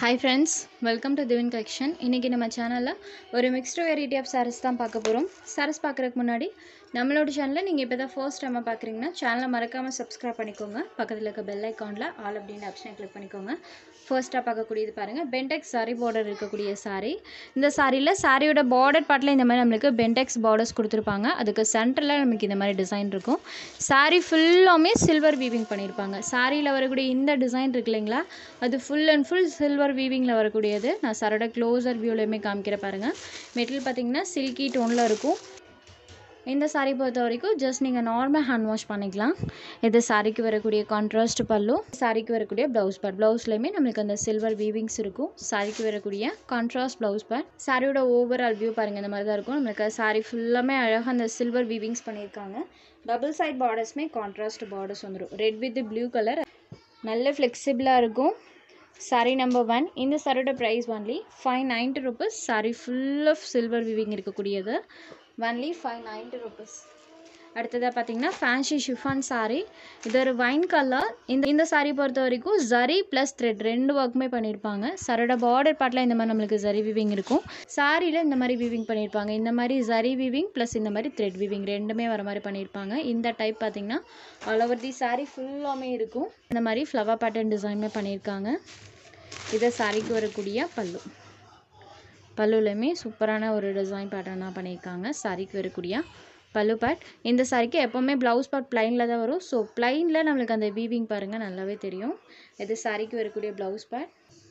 hi friends welcome to Divin collection இன்றைக்கி நம்ம சேனலில் ஒரு மிக்ஸ்டு வெரைட்டி ஆஃப் sarees தான் பார்க்க போகிறோம் sarees பார்க்குறதுக்கு முன்னாடி நம்மளோட சேனலில் நீங்கள் இப்போ தான் ஃபர்ஸ்ட் டைமாக பார்க்குறீங்கன்னா சேனலை மறக்காமல் சப்ஸ்கிரைப் பண்ணிக்கோங்க பக்கத்தில் இருக்க பெல் ஐக்கானில் ஆல் அப்படின்ற ஆப்ஷனை கிளிக் பண்ணிக்கோங்க ஃபர்ஸ்ட்டாக பார்க்கக்கூடியது பாருங்கள் பென்டெக்ஸ் சாரி பார்டர் இருக்கக்கூடிய saree இந்த சாரியில் சாரியோட பார்டர் பார்ட்டில் இந்த மாதிரி நம்மளுக்கு பென்டெக்ஸ் பார்டர்ஸ் கொடுத்துருப்பாங்க அதுக்கு சென்டரில் நமக்கு இந்த மாதிரி டிசைன் இருக்கும் saree ஃபுல்லாமே சில்வர் வீவிங் பண்ணியிருப்பாங்க சாரியில் வரக்கூடிய இந்த டிசைன் இருக்கு இல்லைங்களா அது ஃபுல் அண்ட் ஃபுல் சில்வர் வீவிங்கில் வரக்கூடியது நான் சரோட க்ளோசர் வியூலையுமே காமிக்கிற பாருங்கள் மெட்டீரியல் பார்த்தீங்கன்னா சில்கி டோனில் இருக்கும் இந்த saree பொறுத்த வரைக்கும் ஜஸ்ட் நீங்கள் நார்மல் ஹேண்ட் வாஷ் பண்ணிக்கலாம் இது சாரிக்கு வரக்கூடிய கான்ட்ராஸ்ட் பல்லு சாரிக்கு வரக்கூடிய ப்ளவுஸ் பேட் ப்ளவுஸ்லையுமே நம்மளுக்கு அந்த சில்வர் வீவிங்ஸ் இருக்கும் சாரிக்கு வரக்கூடிய கான்ட்ராஸ்ட் ப்ளவுஸ் பேட் சாரியோட ஓவரால் வியூ பாருங்கள் இந்த மாதிரி தான் இருக்கும் நம்மளுக்கு சாரி ஃபுல்லாமே அழகாக அந்த சில்வர் வீவிங்ஸ் பண்ணியிருக்காங்க டபுள் சைட் பார்டர்ஸ்மே கான்ட்ராஸ்ட் பார்டர்ஸ் வந்துடும் ரெட் வித் ப்ளூ கலர் நல்ல ஃப்ளெக்சிபிளாக இருக்கும் சாரி நம்பர் ஒன் இந்த சாரியோட price only five ninety rupees sari full of silver weaving இருக்கக்கூடியது ஒன்லி ஃபைவ் நைன்ட்டி ருபீஸ் அடுத்ததாக பார்த்தீங்கன்னா ஃபேன்சி ஷிஃபான் சாரி இது ஒரு வைன் கலர் இந்த இந்த சாரி பொறுத்த வரைக்கும் ஜரி ப்ளஸ் த்ரெட் ரெண்டு ஒர்க்குமே பண்ணியிருப்பாங்க சரோட பார்டர் பார்ட்டில் இந்த மாதிரி நம்மளுக்கு ஜரி விவிங் இருக்கும் சாரியில் இந்த மாதிரி விவிங் பண்ணியிருப்பாங்க இந்த மாதிரி ஜரி விவிங் ப்ளஸ் இந்த மாதிரி த்ரெட் விவிங் ரெண்டுமே வர மாதிரி பண்ணியிருப்பாங்க இந்த டைப் பார்த்தீங்கன்னா ஆல் ஓவர் தி சாரி ஃபுல்லாமே இருக்கும் இந்த மாதிரி ஃப்ளவர் பேட்டர்ன் டிசைனுமே பண்ணியிருக்காங்க இது சாரிக்கு வரக்கூடிய பல்லு பல்லுலையுமே சூப்பரான ஒரு டிசைன் பேட்டர்னாக பண்ணியிருக்காங்க சாரிக்கு வரக்கூடிய பல்லு பேட் இந்த சாரிக்கு எப்போவுமே ப்ளவுஸ் பார்ட் ப்ளைனில் தான் வரும் ஸோ ப்ளைனில் நம்மளுக்கு அந்த வீவிங் பாருங்கள் நல்லாவே தெரியும் இது சாரிக்கு வரக்கூடிய ப்ளவுஸ் பேட்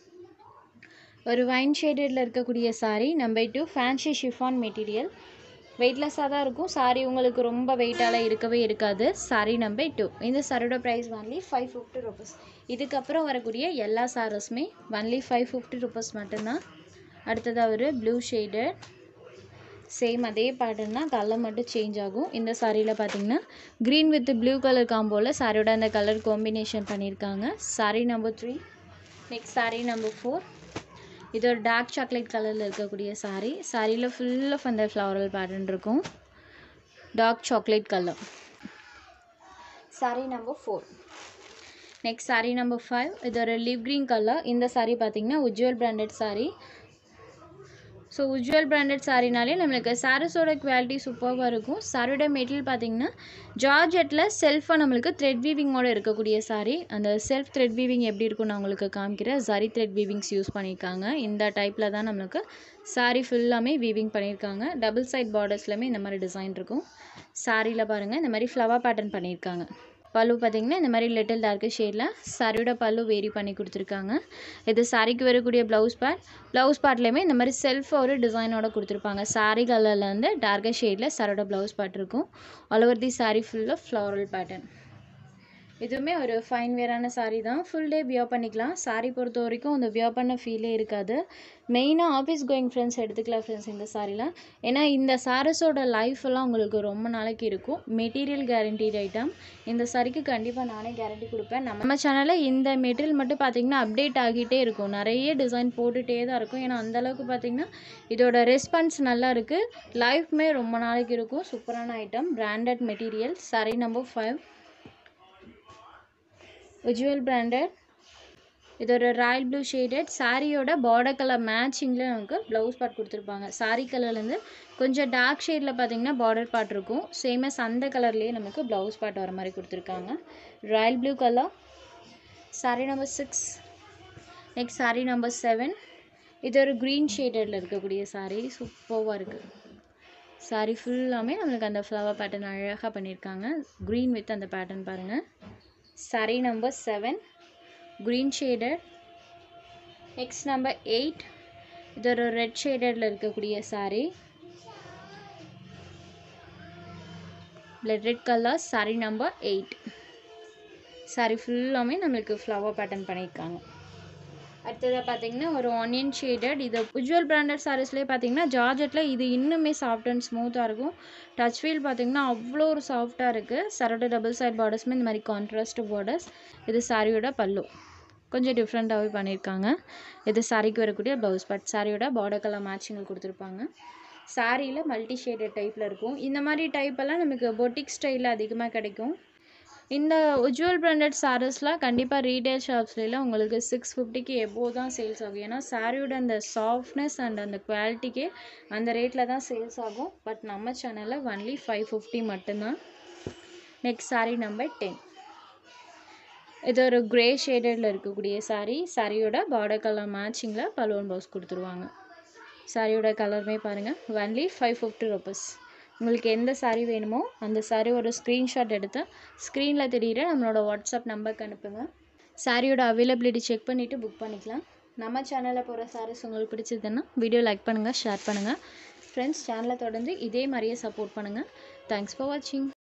ஒரு வைன் ஷேடடில் இருக்கக்கூடிய sari number two fancy chiffon material வெயிட்லெஸ்ஸாக தான் இருக்கும் சாரி உங்களுக்கு ரொம்ப வெயிட்டால் இருக்கவே இருக்காது சாரி நம்பர் டூ இந்த சாரியோட price only five fifty rupees இதுக்கப்புறம் வரக்கூடிய எல்லா சாரஸுமே ஒன்லி ஃபைவ் ஃபிஃப்டி ருபீஸ் மட்டும்தான் அடுத்ததாக ஒரு ப்ளூ ஷேடு சேம் அதே பேட்டர்ன் தான் கலர் மட்டும் சேஞ்ச் ஆகும் இந்த சாரியில் பார்த்தீங்கன்னா க்ரீன் வித் ப்ளூ கலர் காம்போவில் சாரியோட அந்த கலர் காம்பினேஷன் பண்ணியிருக்காங்க sari number three next sari number four இது ஒரு டார்க் சாக்லேட் கலரில் இருக்கக்கூடிய சாரி சாரியில் ஃபுல் ஆஃப் அந்த ஃப்ளவரல் பேட்டர்ன் இருக்கும் dark chocolate colour sari number four next sari number five இது ஒரு லிவ் க்ரீன் கலர் இந்த சாரி பார்த்தீங்கன்னா Ujjwal branded sari so Ujjwal branded சாரினாலே நம்மளுக்கு சாரீஸோட குவாலிட்டி சூப்பராக இருக்கும் சாரியோட மெட்டீரியல் பார்த்தீங்கன்னா ஜார்ஜெட்டில் செல்ஃபாக நம்மளுக்கு த்ரெட் வீவிங்கோட இருக்கக்கூடிய சாரி அந்த செல்ஃப் த்ரெட் வீவிங் எப்படி இருக்கும் நான் உங்களுக்கு காமிக்கிறேன் ஜரி த்ரெட் வீவிங்ஸ் யூஸ் பண்ணியிருக்காங்க இந்த டைப்பில் தான் நம்மளுக்கு சாரி ஃபுல்லாமே வீவிங் பண்ணியிருக்காங்க டபுள் சைட் பார்டர்ஸ்லையுமே இந்த மாதிரி டிசைன் இருக்கும் சாரியில் பாருங்கள் இந்த மாதிரி ஃப்ளவர் பேட்டர்ன் பண்ணியிருக்காங்க பல்லு பார்த்தீங்கன்னா இந்த மாதிரி லிட்டில் டார்க்கு ஷேடில் சாரியோட பல்லு வேரி பண்ணி கொடுத்துருக்காங்க இது சாரிக்கு வரக்கூடிய ப்ளவுஸ் பேட் ப்ளவுஸ் பேட்லேயுமே இந்த மாதிரி செல்ஃப் ஒரு டிசைனோட கொடுத்துருப்பாங்க சாரி கலரில் வந்து டார்க்கர் ஷேடில் சாரோட ப்ளவுஸ் பேட் இருக்கும் ஆல் ஓவர் தி சாரி ஃபுல்லாக ஃப்ளவரல் பேட்டர்ன் இதுவுமே ஒரு ஃபைன் வேரான சாரீ தான் ஃபுல் டே வியர் பண்ணிக்கலாம் சாரீ பொறுத்த வரைக்கும் அந்த வியர் பண்ண ஃபீலே இருக்காது மெயினாக ஆஃபீஸ் கோயிங் ஃப்ரெண்ட்ஸ் எடுத்துக்கலாம் ஃப்ரெண்ட்ஸ் இந்த சாரீலாம் ஏன்னா இந்த சாரீஸோட லைஃப் எல்லாம் உங்களுக்கு ரொம்ப நாளைக்கு இருக்கும் மெட்டீரியல் கேரண்டீட் ஐட்டம் இந்த சாரிக்கு கண்டிப்பாக நானே கேரண்டி கொடுப்பேன் நம்ம சேனலில் இந்த மெட்டீரியல் மட்டும் பார்த்திங்கன்னா அப்டேட் ஆகிட்டே இருக்கும் நிறைய டிசைன் போட்டுகிட்டே தான் இருக்கும் ஏன்னா அந்தளவுக்கு பார்த்திங்கன்னா இதோட ரெஸ்பான்ஸ் நல்லா இருக்குது லைஃப்மே ரொம்ப நாளைக்கு இருக்கும் சூப்பரான item branded material sari number five Ujjwal branded இது ஒரு ராயல் ப்ளூ ஷேடட் சாரியோட பார்டர் கலர் மேட்சிங்கில் நமக்கு ப்ளவுஸ் பார்ட் கொடுத்துருப்பாங்க சாரி கலர்லேருந்து கொஞ்சம் டார்க் ஷேடில் பார்த்தீங்கன்னா பார்டர் பார்ட் இருக்கும் சேமஸ் அந்த கலர்லேயே நமக்கு ப்ளவுஸ் பார்ட் வர மாதிரி கொடுத்துருக்காங்க royal blue colour sari number six next sari number seven இது ஒரு க்ரீன் ஷேடடில் இருக்கக்கூடிய சாரி சூப்பராக இருக்குது சாரி ஃபுல்லாமே நம்மளுக்கு அந்த ஃப்ளவர் பேட்டர்ன் அழகாக பண்ணியிருக்காங்க க்ரீன் வித் அந்த பேட்டர்ன் பாருங்கள் sari number seven green shaded next number eight இது ஒரு ரெட் ஷேடடில் இருக்கக்கூடிய sari blood red colour sari number eight sari ஃபுல்லாமே நம்மளுக்கு ஃப்ளவர் பேட்டர்ன் பண்ணியிருக்காங்க அடுத்ததாக பார்த்தீங்கன்னா ஒரு ஆனியன் ஷேடட் இது உஜ்வல் பிராண்டட் சாரீஸ்லேயே பார்த்தீங்கன்னா ஜார்ஜெட்டில் இது இன்னுமே சாஃப்ட் அண்ட் ஸ்மூத்தாக இருக்கும் டச் ஃபீல் பார்த்தீங்கன்னா அவ்வளோ ஒரு சாஃப்டாக இருக்குது சரோட டபுள் சைட் பார்டர்ஸுமே இந்த மாதிரி கான்ட்ராஸ்ட் பார்டர்ஸ் இது சாரியோட பல்லு கொஞ்சம் டிஃப்ரெண்ட்டாகவே பண்ணியிருக்காங்க இது சாரிக்கு வரக்கூடிய ப்ளவுஸ் பட் சாரியோட பார்டர் கலர் மேட்சிங்கில் கொடுத்துருப்பாங்க சாரியில் மல்டி ஷேடட் டைப்பில் இருக்கும் இந்த மாதிரி டைப்பெல்லாம் நமக்கு பொட்டிக் ஸ்டைலில் அதிகமாக கிடைக்கும் இந்த உஜ்வல் பிராண்டட் சாரீஸ்லாம் கண்டிப்பாக ரீட்டைல் ஷாப்ஸ்லாம் உங்களுக்கு சிக்ஸ் ஃபிஃப்டிக்கு எபோவ் தான் சேல்ஸ் ஆகும் ஏன்னா சாரியோட அந்த சாஃப்ட்னஸ் அண்ட் அந்த குவாலிட்டிக்கே அந்த ரேட்டில் தான் சேல்ஸ் ஆகும் பட் நம்ம சேனலில் ஒன்லி ஃபைவ் ஃபிஃப்டி மட்டும்தான் நெக்ஸ்ட் சாரீ நம்பர் டென் இது ஒரு க்ரே ஷேடடில் இருக்கக்கூடிய சாரீ சாரியோட பார்டர் கலர் மேட்சிங்கில் பலூன் பவுஸ் கொடுத்துருவாங்க சாரியோட கலருமே பாருங்கள் ஒன்லி ஃபைவ் ஃபிஃப்டி ருபீஸ் உங்களுக்கு எந்த சாரீ வேணுமோ அந்த சாரியோட ஸ்க்ரீன்ஷாட் எடுத்து ஸ்க்ரீனில் தெரியிற நம்மளோட வாட்ஸ்அப் நம்பருக்கு அனுப்புங்க சாரியோட அவைலபிலிட்டி செக் பண்ணிவிட்டு புக் பண்ணிக்கலாம் நம்ம சேனலில் போகிற சாரீஸ் உங்களுக்கு பிடிச்சதுன்னா வீடியோ லைக் பண்ணுங்கள் ஷேர் பண்ணுங்கள் ஃப்ரெண்ட்ஸ் சேனலை தொடர்ந்து இதே மாதிரியே சப்போர்ட் பண்ணுங்கள் தேங்க்ஸ் ஃபார் வாட்சிங்